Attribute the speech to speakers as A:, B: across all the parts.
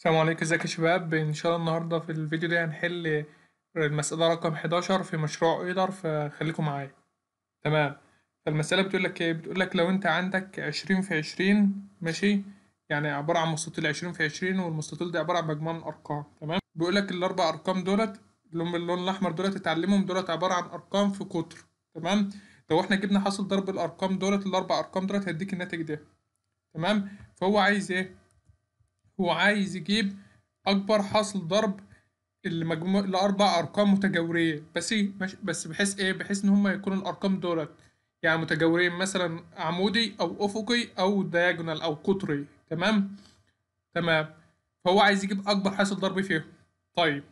A: السلام عليكم ازيك يا شباب ان شاء الله النهارده في الفيديو ده هنحل المسألة رقم 11 في مشروع ايلر فخليكم معايا تمام فالمسألة بتقول لك ايه بتقول لك لو انت عندك 20 في 20 ماشي يعني عبارة عن مستطيل 20 في 20 والمستطيل ده عبارة عن مجموعة من ارقام تمام بيقول لك الاربع ارقام دولت اللي هم باللون الاحمر دولت اتعلمهم دولت عبارة عن ارقام في قطر تمام لو احنا جبنا حاصل ضرب الارقام دولت الاربع ارقام دولت هيديك الناتج ده تمام فهو عايز ايه هو عايز يجيب اكبر حاصل ضرب المجموع لاربع ارقام متجاوريه بس مش بس بحيث ايه بحيث ان هم يكونوا الارقام دولت يعني متجاورين مثلا عمودي او افقي او دياجونال او قطري تمام تمام فهو عايز يجيب اكبر حاصل ضرب فيهم طيب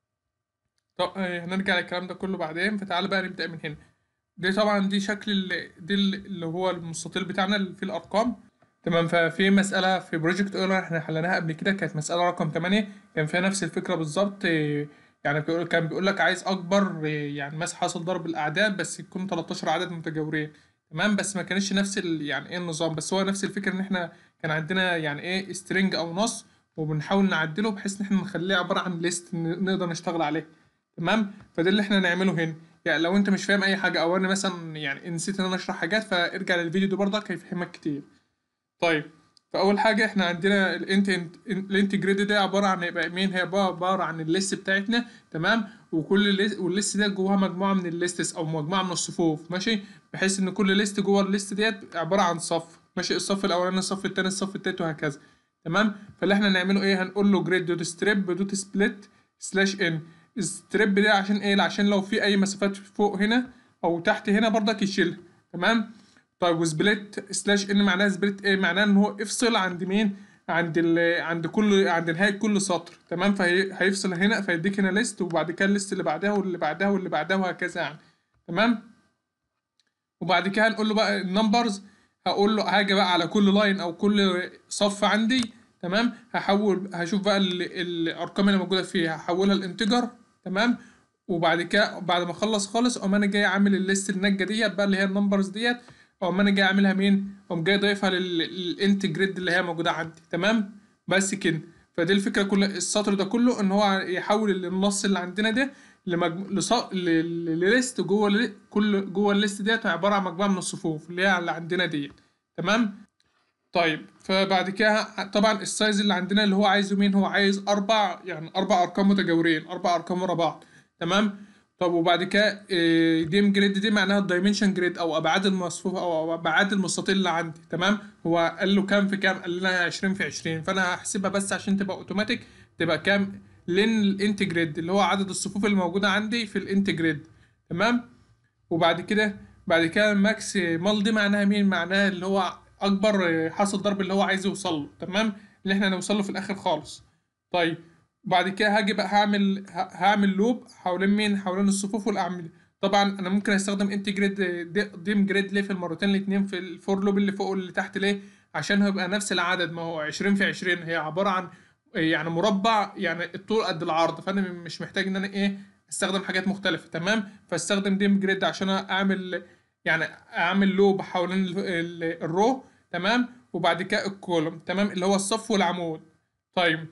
A: طب آه، هنرجع للكلام ده كله بعدين فتعال بقى نبدا من هنا دي طبعا دي شكل ال- دي ال- اللي هو المستطيل بتاعنا اللي فيه الارقام تمام ففي مسألة في بروجكت اولر احنا حليناها قبل كده كانت مسألة رقم 8 كان فيها نفس الفكرة بالظبط إيه، يعني بيقول كان بيقول لك عايز أكبر إيه، يعني مثلا حاصل ضرب الأعداد بس يكون 13 عدد متجاورين تمام بس ما كانش نفس ال يعني ايه النظام بس هو نفس الفكرة ان احنا كان عندنا يعني ايه سترينج او نص وبنحاول نعدله بحيث ان احنا نخليه عبارة عن ليست نقدر نشتغل عليه تمام فده اللي احنا نعمله هنا يعني لو انت مش فاهم اي حاجة او انا مثلا يعني نسيت ان انا اشرح حاجات فارجع للفيديو ده برضك هيفهمك كتير طيب فاول حاجه احنا عندنا الانت الانتجريد ده عباره عن يبقى مين هي بقى عباره عن الليست بتاعتنا تمام وكل ليست والليست ده جواها مجموعه من الليستس او مجموعه من الصفوف ماشي بحيث ان كل ليست جوه الليست ديت عباره عن صف ماشي الصف الاولاني الصف التاني الصف التالت وهكذا تمام فاللي احنا نعمله ايه هنقول له جريد دوت ستريب دوت سبليت سلاش ان الستريب ده عشان ايه عشان لو في اي مسافات فوق هنا او تحت هنا برضك يشيلها تمام طيب وسبليت سلاش ان معناها سبليت ايه معناها ان هو افصل عند مين عند ال عند كل عند نهايه كل سطر تمام فهيفصل هنا فيديك هنا ليست وبعد كده الليست اللي بعدها واللي بعدها واللي بعدها وهكذا يعني تمام وبعد كده هنقول له بقى النمبرز هقول له هاجي بقى على كل لاين او كل صف عندي تمام هحول هشوف بقى ال- الارقام اللي موجوده فيها هحولها لانتجر تمام وبعد كده بعد ما اخلص خالص اقوم انا جاي عامل الليست النجه ديت بقى اللي هي النمبرز ديت اقوم انا جاي اعملها مين اقوم جاي ضايفها للانت جريد اللي هي موجوده عندي تمام بس كده فدي الفكره كلها السطر ده كله ان هو يحول النص اللي عندنا ده لمجمو... لص... ل... ل- لليست جوه ال... كل جوه الليست ديت عباره عن مجموعه من الصفوف اللي هي اللي عندنا ديت تمام طيب فبعد كده طبعا السايز اللي عندنا اللي هو عايزه مين هو عايز اربع يعني اربع ارقام متجاورين اربع ارقام ورا بعض تمام طب وبعد كده إيه، ديم جريد دي معناها الدايمنشن جريد او ابعاد المصفوفه او ابعاد المستطيل اللي عندي تمام هو قال له كام في كام قال لنا 20 في 20 فانا هحسبها بس عشان تبقى اوتوماتيك تبقى كام لين الانت جريد اللي هو عدد الصفوف اللي موجوده عندي في الانت جريد تمام وبعد كده بعد كده الماكس مال دي معناها مين معناها اللي هو اكبر حاصل ضرب اللي هو عايز يوصل له تمام اللي احنا هنوصل له في الاخر خالص طيب بعد كده هاجي بقى هعمل ه- هعمل لوب حوالين مين حوالين الصفوف والاعمده طبعا انا ممكن استخدم انت جريد ديم جريد ليه في المرتين الاثنين في الفور لوب اللي فوق واللي تحت ليه عشان هيبقى نفس العدد ما هو 20 في 20 هي عباره عن يعني مربع يعني الطول قد العرض فانا مش محتاج ان انا ايه استخدم حاجات مختلفه تمام فاستخدم ديم جريد عشان اعمل يعني اعمل لوب حوالين ال- ال- الرو تمام وبعد كده الكولوم تمام اللي هو الصف والعمود طيب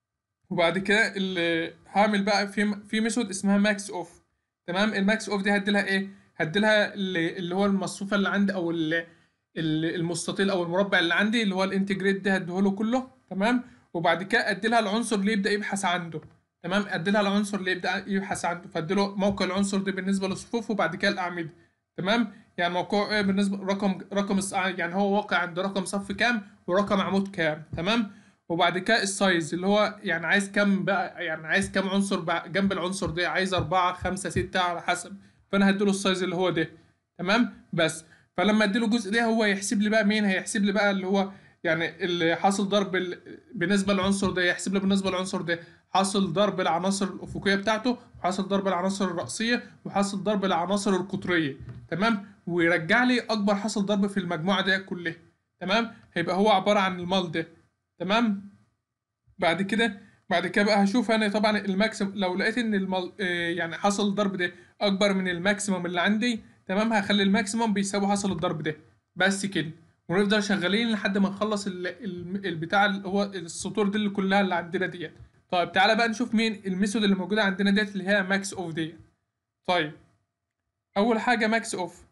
A: وبعد كده اللي هعمل بقى في في ميثود اسمها ماكس اوف تمام الماكس اوف دي هديلها ايه هديلها اللي اللي هو المصفوفه اللي عندي او ال- ال- المستطيل او المربع اللي عندي اللي هو الانتجريت ده هديهوله كله تمام وبعد كده اديلها العنصر اللي يبدا يبحث عنده تمام اديلها العنصر اللي يبدا يبحث عنده فاديله موقع العنصر ده بالنسبه للصفوف وبعد كده الاعمده تمام يعني موقعه ايه بالنسبه رقم رقم الص- يعني هو واقع عند رقم صف كام ورقم عمود كام تمام وبعد كده السايز اللي هو يعني عايز كام بقى يعني عايز كام عنصر بقى جنب العنصر ده عايز أربعة خمسة ستة على حسب فأنا هديله السايز اللي هو ده تمام بس فلما اديله الجزء ده هو يحسب لي بقى مين هيحسب لي بقى اللي هو يعني اللي حاصل ضرب ال... بالنسبة للعنصر ده يحسب لي بالنسبة للعنصر ده حاصل ضرب العناصر الأفقية بتاعته وحاصل ضرب العناصر الرأسية وحاصل ضرب العناصر القطرية تمام ويرجع لي أكبر حاصل ضرب في المجموعة دي كلها تمام هيبقى هو عبارة عن المال ده تمام بعد كده بعد كده بقى هشوف انا طبعا الماكسيم لو لقيت ان المل... آه، يعني حصل الضرب ده اكبر من الماكسيمم اللي عندي تمام هخلي الماكسيمم بيساوي حصل الضرب ده بس كده ونفضل شغالين لحد ما نخلص ال- ال- البتاع اللي هو السطور دي اللي كلها اللي عندنا ديت طيب تعالى بقى نشوف مين الميثود اللي موجوده عندنا ديت اللي هي ماكس اوف ديت طيب اول حاجه ماكس اوف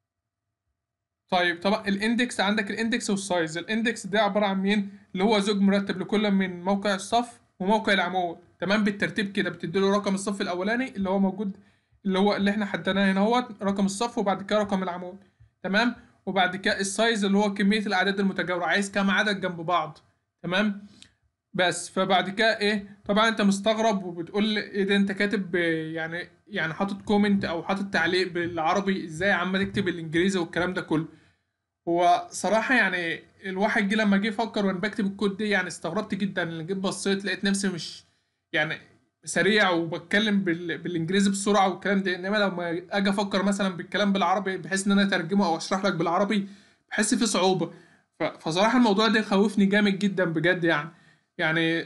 A: طيب طبعا الاندكس عندك الاندكس والسايز الاندكس ده عباره عن مين اللي هو زوج مرتب لكل من موقع الصف وموقع العمود تمام بالترتيب كده بتديله رقم الصف الاولاني اللي هو موجود اللي هو اللي احنا حددناه هنا هو رقم الصف وبعد كده رقم العمود تمام وبعد كده السايز اللي هو كميه الاعداد المتجاوره عايز كام عدد جنب بعض تمام بس فبعد كده ايه طبعا انت مستغرب وبتقول ايه ده انت كاتب آه، يعني يعني حاطط كومنت او حاطط تعليق بالعربي ازاي يا عم تكتب الانجليزي والكلام ده كله هو صراحة يعني الواحد جه لما جه يفكر وانا بكتب الكود دي يعني استغربت جدا لان جيت بصيت لقيت نفسي مش يعني سريع وبتكلم بال... بالانجليزي بسرعة والكلام ده انما لما اجي افكر مثلا بالكلام بالعربي بحيث ان انا اترجمه او اشرح لك بالعربي بحس فيه صعوبة ف... فصراحة الموضوع ده خوفني جامد جدا بجد يعني يعني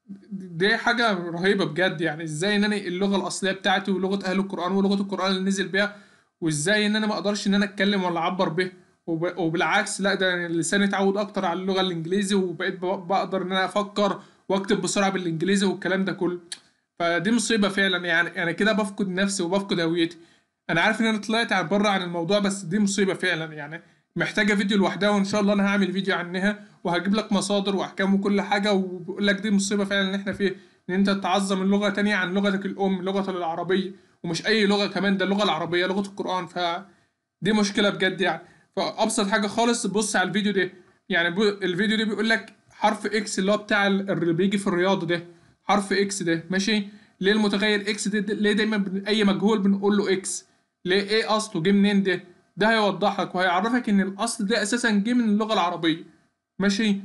A: دي حاجة رهيبة بجد يعني ازاي ان انا اللغة الاصلية بتاعتي ولغة اهل القرآن ولغة القرآن اللي نزل بيها وازاي ان انا ما اقدرش ان انا اتكلم ولا اعبر به وب- وبالعكس لا ده أنا لساني اتعود اكتر على اللغه الانجليزي وبقيت ب- بقدر ان انا افكر واكتب بسرعه بالانجليزي والكلام ده كله فدي مصيبه فعلا يعني انا كده بفقد نفسي وبفقد هويتي انا عارف ان انا طلعت عن بره عن الموضوع بس دي مصيبه فعلا يعني محتاجه فيديو لوحدها وان شاء الله انا هعمل فيديو عنها وهجيب لك مصادر واحكام وكل حاجه وبقول لك دي مصيبه فعلا ان احنا فيه ان انت تعظم اللغه تانية عن لغتك الام لغه العربيه ومش اي لغه كمان ده اللغه العربيه لغه القران ف دي مشكله بجد يعني فابسط حاجه خالص بص على الفيديو ده يعني بو الفيديو ده بيقول لك حرف اكس اللي هو بتاع ال- اللي بيجي في الرياضه ده حرف اكس ده ماشي ليه المتغير اكس ده, ده ليه دايما بن... اي مجهول بنقول له اكس ليه ايه اصله جه منين ده ده هيوضح لك وهيعرفك ان الاصل ده اساسا جه من اللغه العربيه ماشي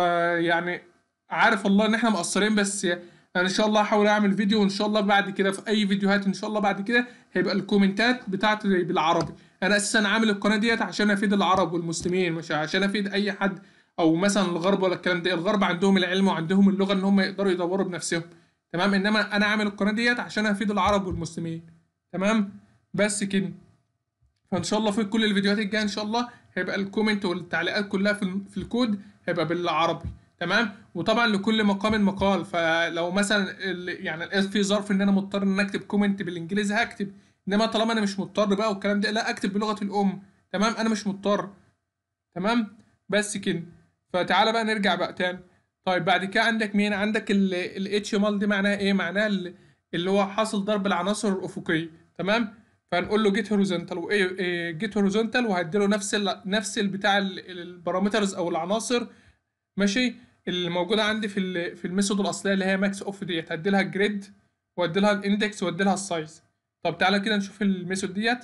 A: فيعني عارف والله ان احنا مقصرين بس انا ان شاء الله هحاول اعمل فيديو وان شاء الله بعد كده في اي فيديوهات ان شاء الله بعد كده هيبقى الكومنتات بتاعتي بالعربي انا اساسا عامل القناه ديت عشان افيد العرب والمسلمين مش عشان افيد اي حد او مثلا الغرب ولا الكلام ده الغرب عندهم العلم وعندهم اللغه ان هم يقدروا يدوروا بنفسهم تمام انما انا عامل القناه ديت عشان افيد العرب والمسلمين تمام بس كده فان شاء الله في كل الفيديوهات الجايه ان شاء الله هيبقى الكومنت والتعليقات كلها في ال- في الكود هيبقى بالعربي تمام وطبعا لكل مقام مقال فلو مثلا ال- يعني لقيت في ظرف ان انا مضطر ان أنا اكتب كومنت بالانجليزي هكتب انما طالما انا مش مضطر بقى والكلام ده لا اكتب بلغه الام تمام انا مش مضطر تمام بس كده فتعالى بقى نرجع بقى تاني طيب بعد كده عندك مين عندك ال HTML دي معناها ايه معناها ال- اللي هو حاصل ضرب العناصر الافقيه تمام فهنقول له جيت هوريزونتال وايه جيت هوريزونتال وهديله نفس ال نفس البتاع البارامترز او العناصر ماشي اللي موجوده عندي في ال في الميثود الاصليه اللي هي ماكس اوف ديت هدي لها الجريد وادي لها الاندكس وادي لها السايز طب تعالى كده نشوف الميثود ديت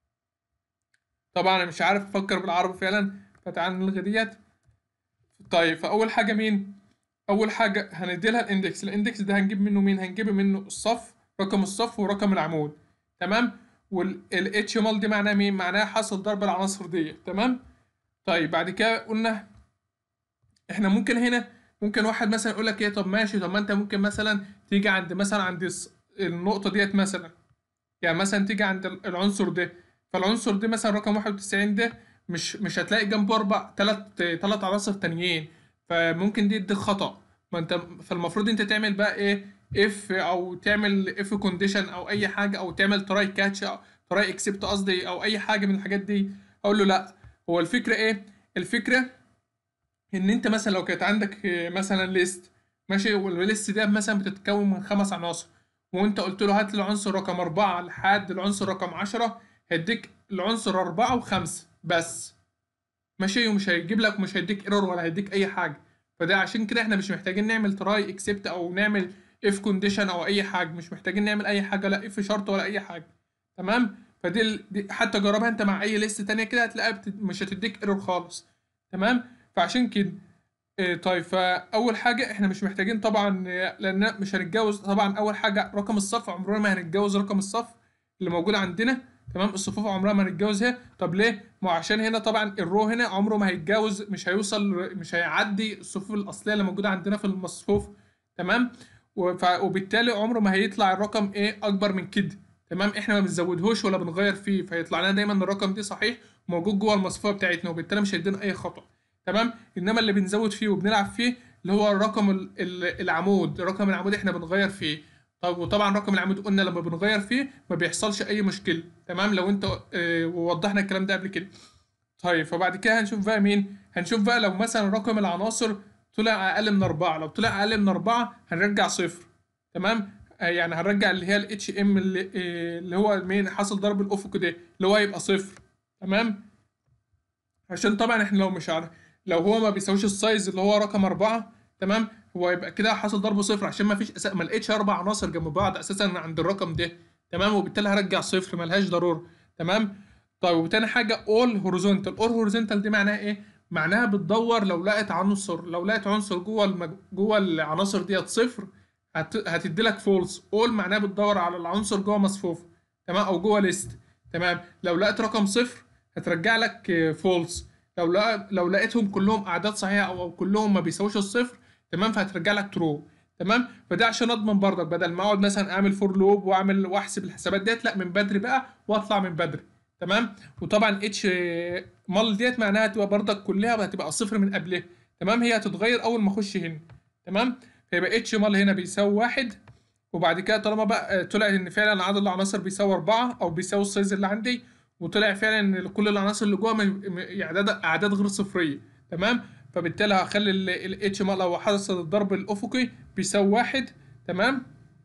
A: طبعا انا مش عارف افكر بالعربي فعلا فتعالى نلغي ديت طيب فاول حاجه مين اول حاجه هندي لها الاندكس الاندكس ده هنجيب منه مين هنجيب منه الصف رقم الصف ورقم العمود تمام وال HTML دي معناها مين معناها حاصل ضرب العناصر دي تمام طيب بعد كده قلنا احنا ممكن هنا ممكن واحد مثلا يقول لك ايه طب ماشي طب ما انت ممكن مثلا تيجي عند مثلا عند الس- النقطه ديت مثلا يعني مثلا تيجي عند ال- العنصر ده فالعنصر ده مثلا رقم 91 ده مش مش هتلاقي جنبه اربع تلات تلات عناصر تانيين فممكن دي يديك خطأ ما انت فالمفروض انت تعمل بقى ايه اف او تعمل اف كونديشن او اي حاجه او تعمل تراي كاتش او تراي اكسبت قصدي او اي حاجه من الحاجات دي اقول له لا هو الفكره ايه الفكره ان انت مثلا لو كانت عندك آه، مثلا ليست ماشي والليست ده مثلا بتتكون من خمس عناصر وانت قلت له هات لي العنصر رقم أربعة لحد العنصر رقم عشرة هيديك العنصر أربعة وخمسة بس ماشي ومش هيجيب لك مش هيديك ايرور ولا هيديك أي حاجة فده عشان كده احنا مش محتاجين نعمل تراي اكسبت أو نعمل اف كونديشن أو أي حاجة مش محتاجين نعمل أي حاجة لا اف شرط ولا أي حاجة تمام فدي ال- دي حتى جربها انت مع أي ليست تانية كده هتلاقيها بت... مش هتديك ايرور خالص تمام فعشان كده إيه طيب فاول حاجه احنا مش محتاجين طبعا إيه، لان مش هنتجاوز طبعا اول حاجه رقم الصف عمرنا ما هنتجاوز رقم الصف اللي موجود عندنا تمام الصفوف عمرها ما هنتجاوزها طب ليه ما هو عشان هنا طبعا الرو هنا عمره ما هيتجاوز مش هيوصل مش هيعدي الصفوف الاصليه اللي موجوده عندنا في المصفوف تمام وف... وبالتالي عمره ما هيطلع الرقم ايه اكبر من كده تمام احنا ما بنزودهوش ولا بنغير فيه فيطلع لنا دايما الرقم دي صحيح موجود جوه المصفوفه بتاعتنا وبالتالي مش هيدينا اي خطأ تمام انما اللي بنزود فيه وبنلعب فيه اللي هو الرقم ال- ال- العمود رقم العمود احنا بنغير فيه طب وطبعا رقم العمود قلنا لما بنغير فيه ما بيحصلش اي مشكله تمام لو انت اه ووضحنا الكلام ده قبل كده طيب فبعد كده هنشوف بقى مين هنشوف بقى لو مثلا رقم العناصر طلع اقل من أربعة لو طلع اقل من أربعة هنرجع صفر تمام آه يعني هنرجع اللي هي الاتش ام اللي, آه اللي هو مين حاصل ضرب الافقي ده اللي هو هيبقى صفر تمام عشان طبعا احنا لو مش عارف لو هو ما بيساويش السايز اللي هو رقم أربعة تمام هو يبقى كده حاصل ضرب صفر عشان ما فيش أس... ما لقيتش اربع عناصر جنب بعض اساسا عند الرقم ده تمام وبالتالي هرجع صفر ملهاش ضروره تمام طيب وتاني حاجه اول هوريزونتال اول هوريزونتال دي معناها ايه معناها بتدور لو لقيت عنصر لو لقيت عنصر جوه المج... جوه العناصر ديت صفر هت... هتدي لك فولس اول معناها بتدور على العنصر جوه مصفوفه تمام او جوه ليست تمام لو لقيت رقم صفر هترجع لك فولس لو لقى... لو لقيتهم كلهم اعداد صحيحه او, أو كلهم ما بيساويش الصفر تمام فهترجع لك ترو تمام فده عشان اضمن برضك بدل ما اقعد مثلا اعمل فور لوب واعمل واحسب الحسابات ديت لا من بدري بقى واطلع من بدري تمام وطبعا اتش مال ديت معناها تبقى برضك كلها هتبقى صفر من قبلها تمام هي هتتغير اول ما اخش هنا تمام فيبقى اتش مال هنا بيساوي واحد وبعد كده طالما بقى طلع ان فعلا عدد العناصر بيساوي أربعة او بيساوي السايز اللي عندي وطلع فعلا ان كل العناصر اللي جوه اعداد اعداد غير صفريه تمام فبالتالي هخلي الاتش مال لو حصل الضرب الافقي بيساوي واحد تمام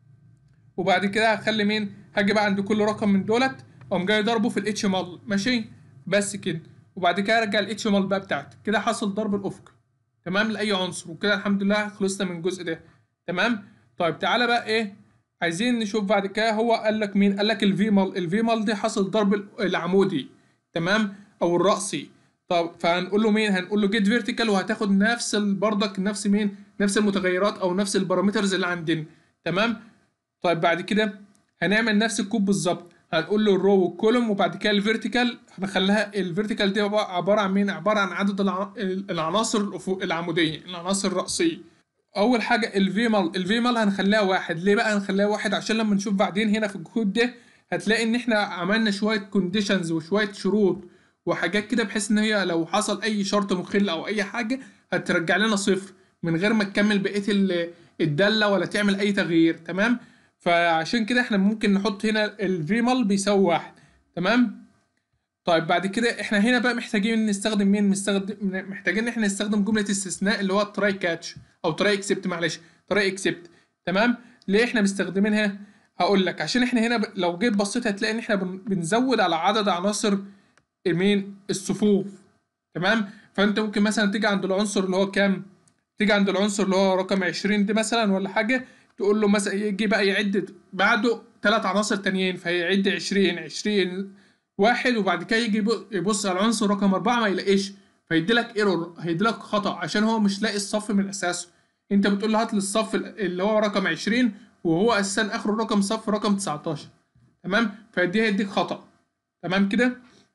A: وبعد كده هخلي مين هاجي بقى عند كل رقم من دولت اقوم جاي ضربه في الاتش مال ماشي بس كده وبعد كده ارجع الاتش مال بقى بتاعتي كده حصل ضرب الافقي تمام لاي عنصر وكده الحمد لله خلصنا من الجزء ده تمام طيب تعالى بقى ايه عايزين نشوف بعد كده هو قال لك مين قال لك الفي مال الفي مال دي حصل ضرب العمودي تمام او الرأسي طب فهنقول له مين هنقول له جيت فيرتيكال وهتاخد نفس برضك نفس مين نفس المتغيرات او نفس البارامترز اللي عندنا تمام طيب بعد كده هنعمل نفس الكوب بالظبط هنقول له الرو والكولوم وبعد كده الفيرتيكال هنخليها الفيرتيكال دي عباره عن مين عباره عن عدد العناصر العموديه العناصر الرأسيه اول حاجه الفيمال الفيمال هنخليها واحد ليه بقى هنخليها واحد عشان لما نشوف بعدين هنا في الكود ده هتلاقي ان احنا عملنا شويه كونديشنز وشويه شروط وحاجات كده بحيث ان هي لو حصل اي شرط مخل او اي حاجه هترجع لنا صفر من غير ما تكمل بقيه الداله ولا تعمل اي تغيير تمام فعشان كده احنا ممكن نحط هنا الفيمال بيساوي واحد تمام طيب بعد كده احنا هنا بقى محتاجين نستخدم مين نستخدم محتاجين ان احنا نستخدم جمله استثناء اللي هو تراي كاتش او تراي اكسبت معلش تراي اكسبت تمام ليه احنا مستخدمينها هقول لك عشان احنا هنا ب... لو جيت بصيت هتلاقي ان احنا بن... بنزود على عدد عناصر مين الصفوف تمام فانت ممكن مثلا تيجي عند العنصر اللي هو كام تيجي عند العنصر اللي هو رقم 20 دي مثلا ولا حاجه تقول له مثلا يجي بقى يعد بعده ثلاث عناصر تانيين فيعد 20 20 واحد وبعد كده يجي يبص على العنصر رقم أربعة ما يلاقيش فيدي لك ايرور هيدي لك خطأ عشان هو مش لاقي الصف من أساسه أنت بتقول له هات لي الصف اللي هو رقم 20 وهو أساسا آخره رقم صف رقم 19 تمام فدي هيديك خطأ تمام كده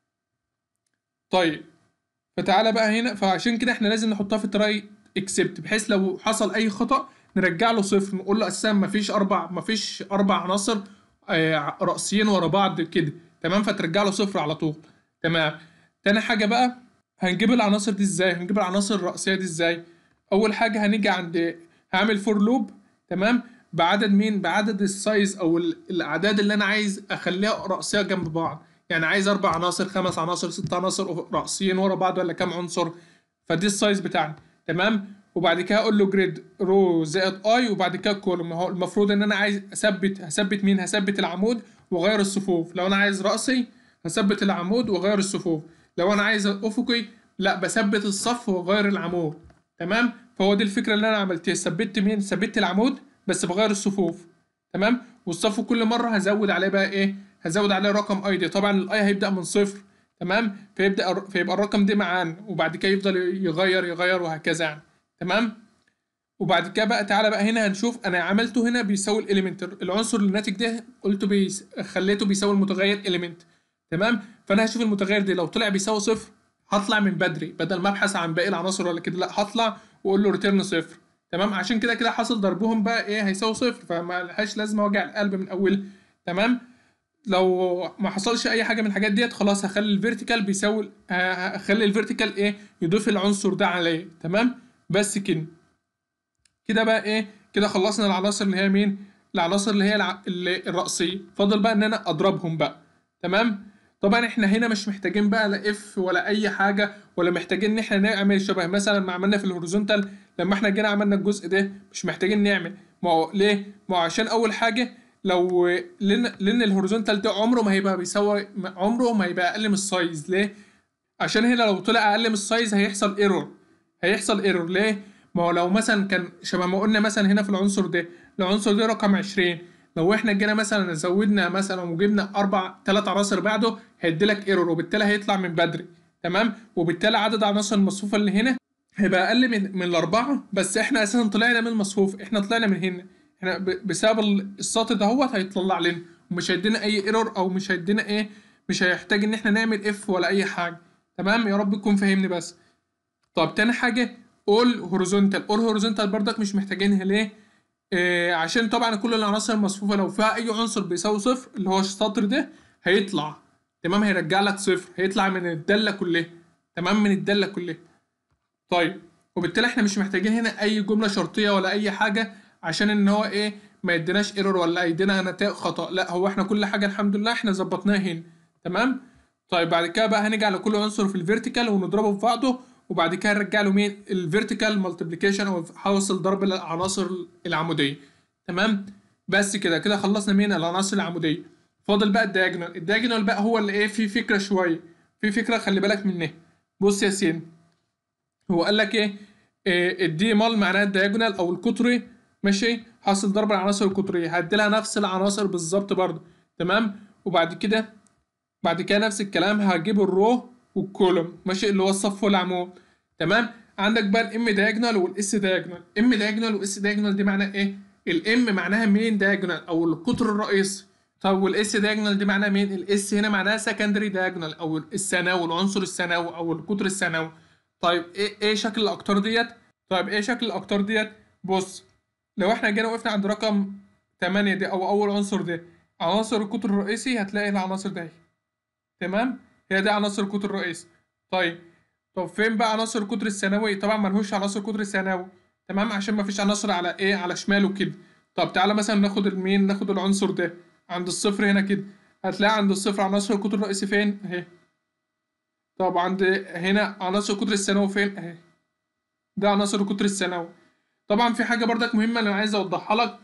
A: طيب فتعالى بقى هنا فعشان كده احنا لازم نحطها في تراي اكسبت بحيث لو حصل اي خطأ نرجع له صفر نقول له اساسا مفيش اربع مفيش اربع عناصر آه رأسيين ورا بعض كده تمام فترجع له صفر على طول تمام تاني حاجة بقى هنجيب العناصر دي ازاي هنجيب العناصر الرئيسية دي ازاي اول حاجة هنيجي عند هعمل فور لوب تمام بعدد مين بعدد السايز او الاعداد اللي انا عايز اخليها رأسية جنب بعض يعني عايز اربع عناصر خمس عناصر ست عناصر رأسيين ورا بعض ولا كام عنصر فدي السايز بتاعنا تمام وبعد كده اقول له جريد رو زائد اي وبعد كده كولوم هو المفروض ان انا عايز اثبت هثبت مين هثبت العمود واغير الصفوف لو انا عايز رأسي هثبت العمود واغير الصفوف لو انا عايز افقي لا بثبت الصف واغير العمود تمام فهو دي الفكره اللي انا عملتها ثبت مين ثبت العمود بس بغير الصفوف تمام والصف كل مره هزود عليه بقى ايه هزود عليه رقم اي دي طبعا الاي هيبدا من صفر تمام فيبدا فيبقى الرقم ده معانا وبعد كده يفضل يغير يغير وهكذا يعني تمام وبعد كده بقى تعالى بقى هنا هنشوف انا عملته هنا بيساوي الاليمنت العنصر الناتج ده قلته بيس... خليته بيساوي المتغير اليمنت تمام فانا هشوف المتغير ده لو طلع بيساوي صفر هطلع من بدري بدل ما ابحث عن باقي العناصر ولا كده لا هطلع واقول له ريتيرن صفر تمام عشان كده كده حاصل ضربهم بقى ايه هيساوي صفر فما لهاش لازمه وجع القلب من اول تمام لو ما حصلش اي حاجه من الحاجات ديت خلاص هخلي الفيرتيكال بيساوي هخلي الفيرتيكال ايه يضيف العنصر ده عليه تمام بس كده كده بقى ايه كده خلصنا العناصر اللي هي مين العناصر اللي هي الع... اللي الرئيسيه فاضل بقى ان انا اضربهم بقى تمام طبعا احنا هنا مش محتاجين بقى لا اف ولا اي حاجه ولا محتاجين ان احنا نعمل شبه مثلا ما عملنا في الهوريزونتال لما احنا جينا عملنا الجزء ده مش محتاجين نعمل ما هو ليه ما هو عشان اول حاجه لو لان لان الهوريزونتال ده عمره ما هيبقى بيساوي عمره ما هيبقى اقل من السايز ليه عشان هنا لو طلع اقل من السايز هيحصل ايرور هيحصل ايرور ليه ما هو لو مثلا كان شبه ما قلنا مثلا هنا في العنصر ده العنصر ده رقم 20 لو احنا جينا مثلا زودنا مثلا وجبنا اربع ثلاث عناصر بعده هيديلك ايرور وبالتالي هيطلع من بدري تمام وبالتالي عدد عناصر المصفوفه اللي هنا هيبقى اقل من من الاربعه بس احنا اساسا طلعنا من المصفوف احنا طلعنا من هنا احنا بسبب السطر دهوت هيطلع لنا ومش هيدينا اي ايرور او مش هيدينا ايه مش هيحتاج ان احنا نعمل اف ولا اي حاجه تمام يا رب تكون فاهمني بس طب تاني حاجه اول هوريزونتال اول هوريزونتال برضك مش محتاجينها ليه آه عشان طبعا كل العناصر المصفوفه لو فيها اي عنصر بيساوي صفر اللي هو السطر ده هيطلع تمام هيرجع لك صفر هيطلع من الداله كلها تمام من الداله كلها طيب وبالتالي احنا مش محتاجين هنا اي جمله شرطيه ولا اي حاجه عشان ان هو ايه ما يديناش ايرور ولا يدينا نتائج خطا لا هو احنا كل حاجه الحمد لله احنا ظبطناها هنا تمام طيب بعد كده بقى هنيجي على كل عنصر في الفيرتيكال ونضربه في بعضه وبعد كده نرجع له مين الفيرتيكال مالتيبليكيشن او حاصل ضرب العناصر العموديه تمام بس كده كده خلصنا من العناصر العموديه فاضل بقى الدياجونال الدياجونال بقى هو اللي ايه فيه فكره شويه في فكره خلي بالك منها بص يا سين هو قال لك ايه, إيه الدي مال معناها الدياجونال او القطري ماشي حاصل ضرب العناصر القطريه هدي لها نفس العناصر بالظبط برضه تمام وبعد كده بعد كده نفس الكلام هجيب الرو والكولوم ماشي اللي هو الصف والعمود تمام عندك بقى الام دايجونال والاس دايجونال ام دايجونال والاس دايجونال دي معناها ايه الام معناها مين دايجونال او القطر الرئيسي طب والاس دايجونال دي معناها مين الاس هنا معناها سكندري دايجونال او الثانوي العنصر الثانوي او القطر الثانوي طيب ايه ايه شكل الاقطار ديت طيب ايه شكل الاقطار ديت بص لو احنا جينا وقفنا عند رقم 8 دي او اول عنصر ده عناصر القطر الرئيسي هتلاقي العناصر ده تمام هي دي عناصر القطر الرئيسي طيب طب فين بقى عناصر القطر الثانوي طبعا ملهوش عناصر القطر الثانوي تمام عشان ما فيش عناصر على ايه على شماله كده طب تعالى مثلا ناخد المين ناخد العنصر ده عند الصفر هنا كده هتلاقي عند الصفر عناصر القطر الرئيسي فين اهي طب عند هنا عناصر القطر الثانوي فين اهي ده عناصر القطر الثانوي طبعا في حاجه بردك مهمه انا عايز اوضحها لك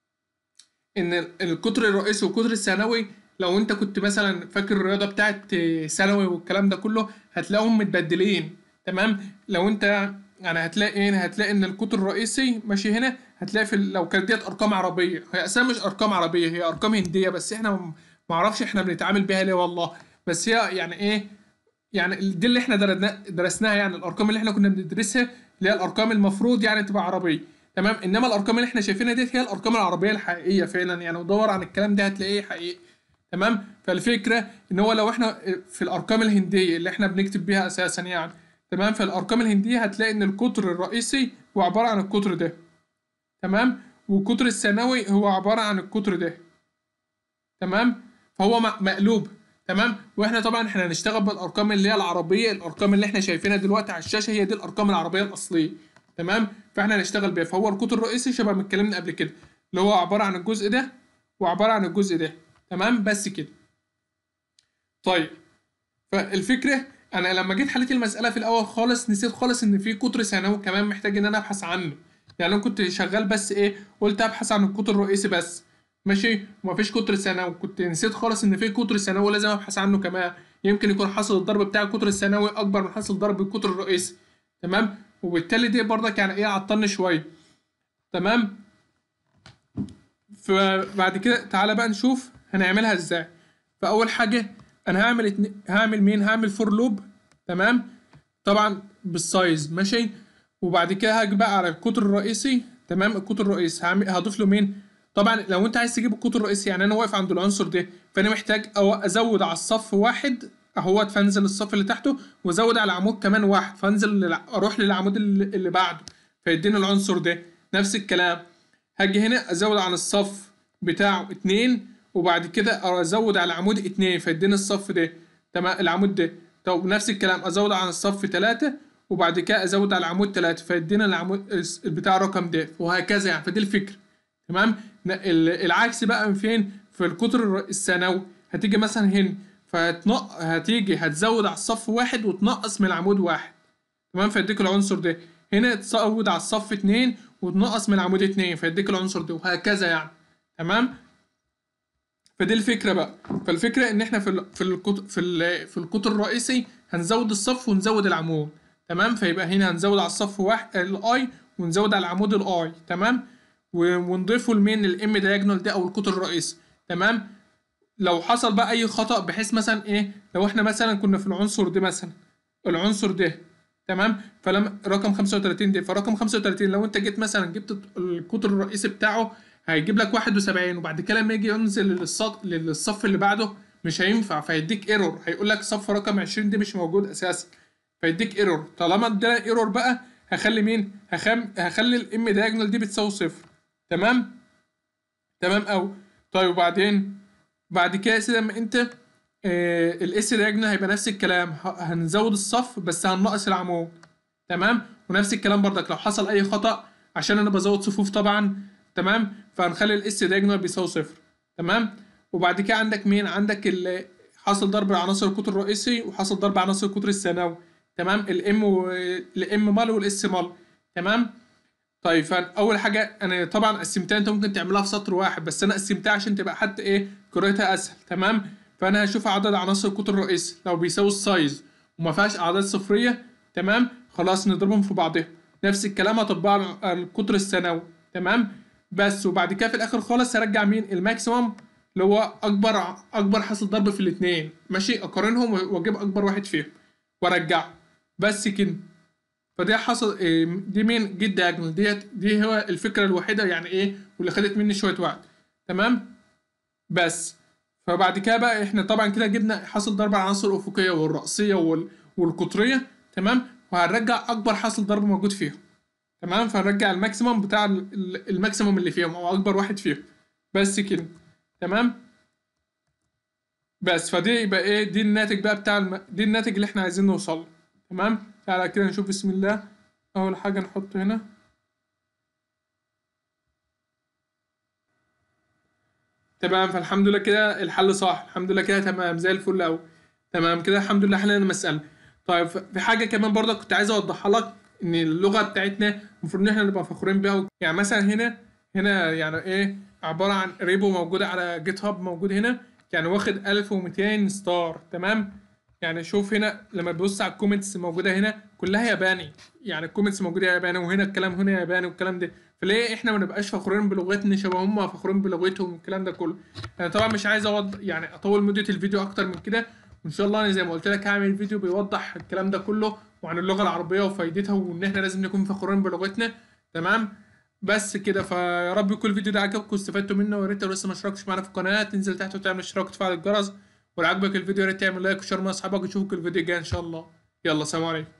A: ان القطر الرئيسي والقطر الثانوي لو انت كنت مثلا فاكر الرياضه بتاعت ثانوي والكلام ده كله هتلاقيهم متبدلين تمام لو انت يعني هتلاقي ايه هتلاقي ان القطر الرئيسي ماشي هنا هتلاقي في لو كانت ديت ارقام عربيه هي اساسا مش ارقام عربيه هي ارقام هنديه بس احنا ما اعرفش احنا بنتعامل بيها ليه والله بس هي يعني ايه يعني دي اللي احنا درسناها يعني الارقام اللي احنا كنا بندرسها اللي هي الارقام المفروض يعني تبقى عربيه تمام انما الارقام اللي احنا شايفينها ديت هي الارقام العربيه الحقيقيه فعلا يعني ودور عن الكلام ده هتلاقيه حقيقي تمام فالفكره ان هو لو احنا في الارقام الهنديه اللي احنا بنكتب بيها اساسا يعني تمام فالارقام الهنديه هتلاقي ان القطر الرئيسي هو عباره عن القطر ده تمام والقطر الثانوي هو عباره عن القطر ده تمام فهو مقلوب تمام واحنا طبعا احنا هنشتغل بالارقام اللي هي العربيه الارقام اللي احنا شايفينها دلوقتي على الشاشه هي دي الارقام العربيه الاصليه تمام فاحنا هنشتغل بيها فهو القطر الرئيسي شبه ما اتكلمنا قبل كده اللي هو عباره عن الجزء ده وعباره عن الجزء ده تمام بس كده طيب فالفكره انا لما جيت حليت المساله في الاول خالص نسيت خالص ان في قطر ثانوي كمان محتاج ان انا ابحث عنه يعني انا كنت شغال بس ايه قلت ابحث عن القطر الرئيسي بس ماشي ومفيش قطر ثانوي كنت نسيت خالص ان في قطر ثانوي لازم ابحث عنه كمان يمكن يكون حاصل الضرب بتاع القطر الثانوي اكبر من حاصل ضرب القطر الرئيسي تمام وبالتالي دي برضك يعني ايه عطلني شويه تمام فبعد كده تعالى بقى نشوف هنعملها ازاي فاول حاجه انا هعمل اتن... هعمل مين هعمل فور لوب تمام طبعا بالسايز ماشي وبعد كده هاجي بقى على القطر الرئيسي تمام القطر الرئيسي هعمل هضيف له مين طبعا لو انت عايز تجيب القطر الرئيسي يعني انا واقف عند العنصر ده فانا محتاج أو ازود على الصف واحد اهوت فانزل الصف اللي تحته وازود على العمود كمان واحد فانزل للع... اروح للعمود اللي, اللي بعده فيديني العنصر ده نفس الكلام هاجي هنا ازود عن الصف بتاعه اتنين وبعد كده ازود على العمود اتنين فيديني الصف ده تمام العمود ده طب نفس الكلام ازود على الصف تلاتة وبعد كده ازود على العمود تلاتة فيدينا العمود الس- بتاع الرقم ده وهكذا يعني فدي الفكرة تمام ن- ال- العكس بقى من فين في القطر الر- الثانوي هتيجي مثلا هنا فهتنق هتيجي هتزود على الصف واحد وتنقص من العمود واحد تمام فيديك العنصر ده هنا تزود على الصف اتنين وتنقص من العمود اتنين فيديك العنصر ده وهكذا يعني تمام فدي الفكره بقى فالفكره ان احنا في ال في القطر في ال في القطر الرئيسي هنزود الصف ونزود العمود تمام فيبقى هنا هنزود على الصف واحد الاي ونزود على العمود الاي تمام و- ونضيفه لمين الام دايجونال ده او القطر الرئيسي تمام لو حصل بقى اي خطأ بحيث مثلا ايه لو احنا مثلا كنا في العنصر ده مثلا العنصر ده تمام فلما رقم 35 ده فرقم 35 لو انت جيت مثلا جبت القطر الرئيسي بتاعه هيجيب لك 71 وبعد كده لما يجي ينزل للصف للصف اللي بعده مش هينفع فيديك ايرور هيقول لك صف رقم 20 ده مش موجود اساسا فيديك ايرور طالما ادانا ايرور بقى هخلي مين هخم... هخلي الام دايجونال دي بتساوي صفر تمام تمام او طيب وبعدين بعد كده يا سيدي لما انت آه الاس دايجونال هيبقى نفس الكلام ه- هنزود الصف بس هننقص العمود تمام ونفس الكلام برضك لو حصل اي خطأ عشان انا بزود صفوف طبعا تمام فهنخلي الاس دايجونال بيساوي صفر تمام وبعد كده عندك مين عندك ال- حاصل ضرب عناصر القطر الرئيسي وحاصل ضرب عناصر القطر الثانوي تمام الام والام مال والاس مال تمام طيب فاول حاجه انا طبعا قسمتها انت ممكن تعملها في سطر واحد بس انا قسمتها عشان تبقى حتى ايه قراءتها اسهل تمام فانا هشوف عدد عناصر القطر الرئيسي لو بيساوي السايز وما فيهاش اعداد صفريه تمام خلاص نضربهم في بعضهم نفس الكلام هطبقه على القطر الثانوي تمام بس وبعد كده في الاخر خالص هرجع مين الماكسيمم اللي هو اكبر اكبر حاصل ضرب في الاثنين ماشي اقارنهم واجيب اكبر واحد فيهم وارجعه بس كده فدي حصل إيه، دي مين جيت دايجونال ديت دي هو الفكره الوحيده يعني ايه واللي خدت مني شويه وقت تمام بس فبعد كده بقى احنا طبعا كده جبنا حاصل ضرب العناصر الافقيه والرأسيه وال... والقطريه تمام وهنرجع اكبر حاصل ضرب موجود فيهم تمام فهنرجع الماكسيمم بتاع ال- ال- الماكسيمم اللي فيهم او اكبر واحد فيهم بس كده تمام بس فدي يبقى ايه دي الناتج بقى بتاع الم... دي الناتج اللي احنا عايزين نوصل له تمام تعالى كده نشوف بسم الله اول حاجه نحط هنا تمام فالحمد لله كده الحل صح الحمد لله كده تمام زي الفل قوي تمام كده الحمد لله حلينا المساله طيب في حاجه كمان برضه كنت عايز اوضحها لك ان اللغه بتاعتنا المفروض ان احنا نبقى فخورين بيها يعني مثلا هنا هنا يعني ايه عباره عن ريبو موجوده على جيت هاب موجود هنا يعني واخد 1200 ستار تمام يعني شوف هنا لما تبص على الكومنتس موجوده هنا كلها ياباني يعني الكومنتس موجوده ياباني وهنا الكلام هنا ياباني والكلام ده فليه احنا ما نبقاش فخورين بلغتنا شبه هم فخورين بلغتهم والكلام ده كله انا طبعا مش عايز أوض... يعني اطول مده الفيديو اكتر من كده وان شاء الله انا زي ما قلت لك هعمل فيديو بيوضح الكلام ده كله وعن اللغه العربيه وفايدتها وان احنا لازم نكون فخورين بلغتنا تمام بس كده فيا رب يكون الفيديو ده عجبكم واستفدتوا منه ويا ريت لو لسه ما اشتركتش معانا في القناه تنزل تحت وتعمل اشتراك وتفعل الجرس ولو عجبك الفيديو يا ريت تعمل لايك وشير مع اصحابك واشوفك الفيديو الجاي ان شاء الله يلا سلام عليكم